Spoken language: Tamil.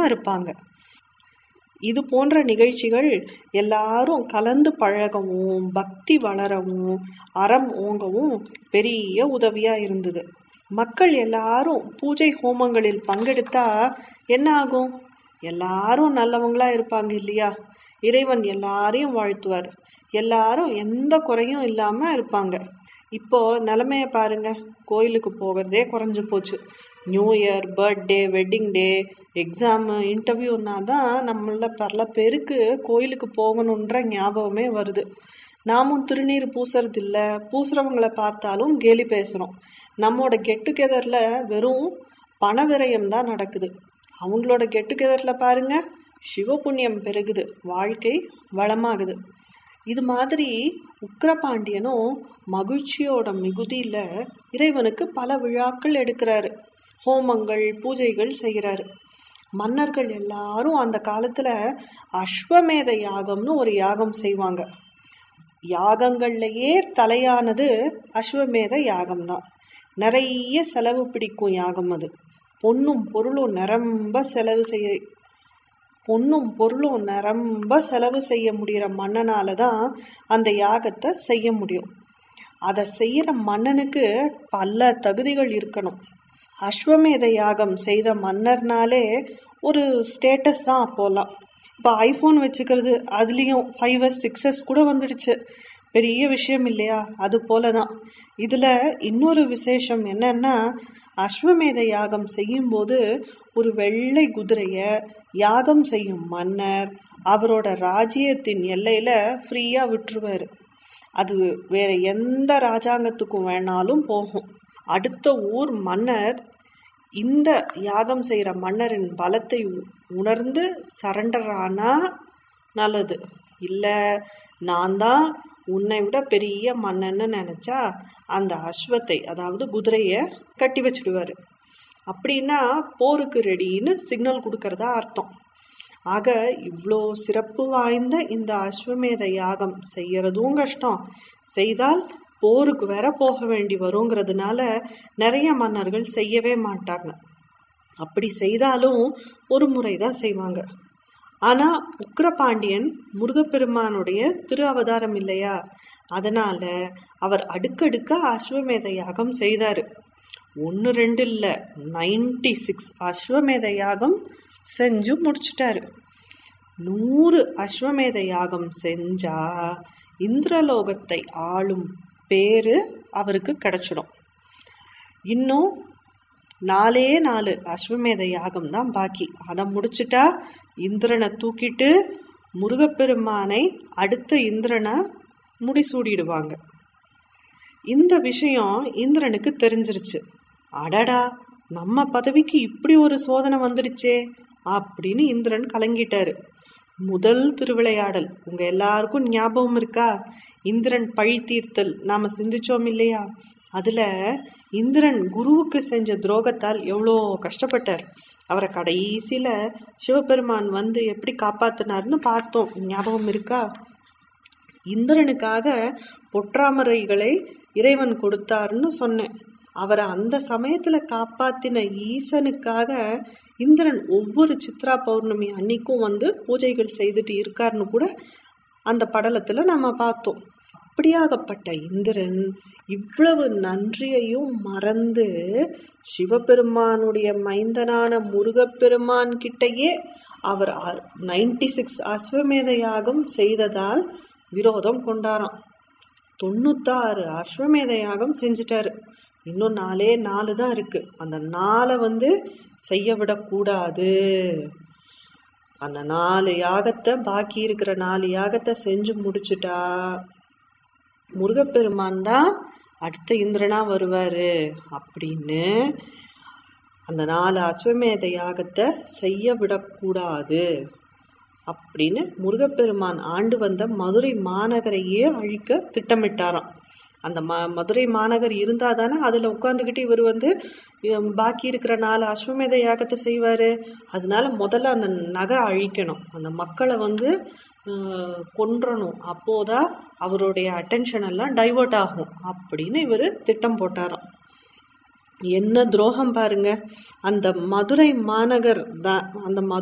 சந்தோஷமா இருப்பாங்க இது போன்ற நிகழ்ச்சிகள் எல்லாரும் கலந்து பழகவும் பக்தி வளரவும் அறம் ஓங்கவும் பெரிய உதவியா இருந்தது மக்கள் எல்லாரும் பூஜை ஹோமங்களில் பங்கெடுத்தா என்ன ஆகும் எல்லாரும் நல்லவங்களா இருப்பாங்க இல்லையா இறைவன் எல்லாரையும் வாழ்த்துவார் எல்லாரும் எந்த குறையும் இல்லாம இருப்பாங்க இப்போ நிலைமைய பாருங்க கோயிலுக்கு போகிறதே குறைஞ்சு போச்சு new year birthday wedding day exam இன்டர்வியூனா தான் நம்மள பல பேருக்கு கோயிலுக்கு போகணுன்ற ஞாபகமே வருது நாமும் திருநீர் பூசுறது இல்ல பூசுறவங்கள பார்த்தாலும் கேலி பேசுறோம் நம்மோட கெட் டுகெதர்ல வெறும் பண விரயம் தான் நடக்குது அவங்களோட கெட் டுகெதர்ல பாருங்க சிவபுண்ணியம் பெருகுது வாழ்க்கை வளமாகுது இது மாதிரி உக்கிரபாண்டியனும் மகிழ்ச்சியோட மிகுதியில இறைவனுக்கு பல விழாக்கள் எடுக்கிறாரு ஹோமங்கள் பூஜைகள் செய்கிறாரு மன்னர்கள் எல்லாரும் அந்த காலத்துல அஸ்வமேத யாகம்னு ஒரு யாகம் செய்வாங்க யாகங்கள்லயே தலையானது அஸ்வமேத யாகம்தான் நிறைய செலவு பிடிக்கும் யாகம் அது பொன்னும் பொருளும் நிரம்ப செலவு செய்ய பொன்னும் பொருளும் நிரம்ப செலவு செய்ய முடிகிற மன்னனால தான் அந்த யாகத்தை செய்ய முடியும் அதை செய்யற மன்னனுக்கு பல தகுதிகள் இருக்கணும் அஸ்வமேத யாகம் செய்த மன்னர்னாலே ஒரு ஸ்டேட்டஸ் தான் அப்போல்லாம் இப்போ ஐஃபோன் வச்சுக்கிறது அதுலேயும் ஃபைவ் எஸ் சிக்ஸஸ் கூட வந்துடுச்சு பெரிய விஷயம் இல்லையா அது போல தான் இதில் இன்னொரு விசேஷம் என்னன்னா அஸ்வமேத யாகம் செய்யும்போது ஒரு வெள்ளை குதிரையை யாகம் செய்யும் மன்னர் அவரோட ராஜ்யத்தின் எல்லையில ஃப்ரீயா விட்டுருவாரு அது வேற எந்த ராஜாங்கத்துக்கும் வேணாலும் போகும் அடுத்த ஊர் மன்னர் இந்த யாகம் செய்யற மன்னரின் பலத்தை உ- உணர்ந்து சரண்டர் ஆனா நல்லது இல்ல நான் தான் உன்னை விட பெரிய மன்னன்னு நினைச்சா அந்த அஸ்வத்தை அதாவது குதிரைய கட்டி வச்சிடுவாரு அப்படின்னா போருக்கு ரெடின்னு சிக்னல் கொடுக்கறதா அர்த்தம் ஆக இவ்வளோ சிறப்பு வாய்ந்த இந்த அஸ்வமேத யாகம் செய்யறதும் கஷ்டம் செய்தால் போருக்கு வேற போக வேண்டி வருங்கிறதுனால நிறைய மன்னர்கள் செய்யவே மாட்டாங்க அப்படி செய்தாலும் ஒரு முறை தான் செய்வாங்க ஆனா உக்கிரபாண்டியன் முருகப்பெருமானுடைய திரு அவதாரம் இல்லையா அதனால அவர் அடுக்கடுக்கா அஸ்வமேத யாகம் செய்தாரு ஒன்று ரெண்டு இல்ல நைன்டி சிக்ஸ் அஸ்வமேத யாகம் செஞ்சு முடிச்சிட்டாரு நூறு அஸ்வமேத யாகம் செஞ்சா இந்திரலோகத்தை ஆளும் பேரு அவருக்கு கிடைச்சிடும் இன்னும் நாலே நாலு அஸ்வமேத யாகம் தான் பாக்கி அதை முடிச்சிட்டா இந்திரனை தூக்கிட்டு முருகப்பெருமானை அடுத்த இந்திரனை முடிசூடிடுவாங்க இந்த விஷயம் இந்திரனுக்கு தெரிஞ்சிருச்சு அடடா நம்ம பதவிக்கு இப்படி ஒரு சோதனை வந்துடுச்சே அப்படின்னு இந்திரன் கலங்கிட்டாரு முதல் திருவிளையாடல் உங்க எல்லாருக்கும் ஞாபகம் இருக்கா இந்திரன் பழி தீர்த்தல் நாம சிந்திச்சோம் இல்லையா அதுல இந்திரன் குருவுக்கு செஞ்ச துரோகத்தால் எவ்வளோ கஷ்டப்பட்டார் அவரை கடைசியில சிவபெருமான் வந்து எப்படி காப்பாத்தினார்னு பார்த்தோம் ஞாபகம் இருக்கா இந்திரனுக்காக பொற்றாமரைகளை இறைவன் கொடுத்தாருன்னு சொன்னேன் அவரை அந்த சமயத்துல காப்பாத்தின ஈசனுக்காக இந்திரன் ஒவ்வொரு சித்ரா பௌர்ணமி அன்னைக்கும் வந்து பூஜைகள் செய்துட்டு இருக்காருன்னு கூட அந்த படலத்துல நம்ம பார்த்தோம் அப்படியாகப்பட்ட இந்திரன் இவ்வளவு நன்றியையும் மறந்து சிவபெருமானுடைய மைந்தனான முருகப்பெருமான் கிட்டயே அவர் நைன்டி சிக்ஸ் அஸ்வமேத யாகம் செய்ததால் விரோதம் கொண்டாராம் தொண்ணூத்தாறு அஸ்வமேத யாகம் செஞ்சுட்டாரு இன்னும் நாலே நாலு தான் இருக்கு அந்த நாளை வந்து செய்ய விடக்கூடாது அந்த நாலு யாகத்தை பாக்கி இருக்கிற நாலு யாகத்தை செஞ்சு முடிச்சுட்டா முருகப்பெருமான் தான் அடுத்த இந்திரனா வருவாரு அப்படின்னு அந்த நாலு அஸ்வமேத யாகத்தை செய்ய விடக்கூடாது அப்படின்னு முருகப்பெருமான் ஆண்டு வந்த மதுரை மாநகரையே அழிக்க திட்டமிட்டாராம் அந்த ம மதுரை மாநகர் இருந்தால் தானே அதில் உட்காந்துக்கிட்டு இவர் வந்து ஹம், பாக்கி இருக்கிற நாலு அஸ்வமேத யாகத்தை செய்வார் அதனால முதல்ல அந்த நகரை அழிக்கணும் அந்த மக்களை வந்து அஹ், கொன்றணும் அப்போதான் அவருடைய அட்டென்ஷன் எல்லாம் டைவர்ட் ஆகும் அப்படின்னு இவர் திட்டம் போட்டாராம் என்ன துரோகம் பாருங்க அந்த மதுரை மாநகர் தான் அந்த மது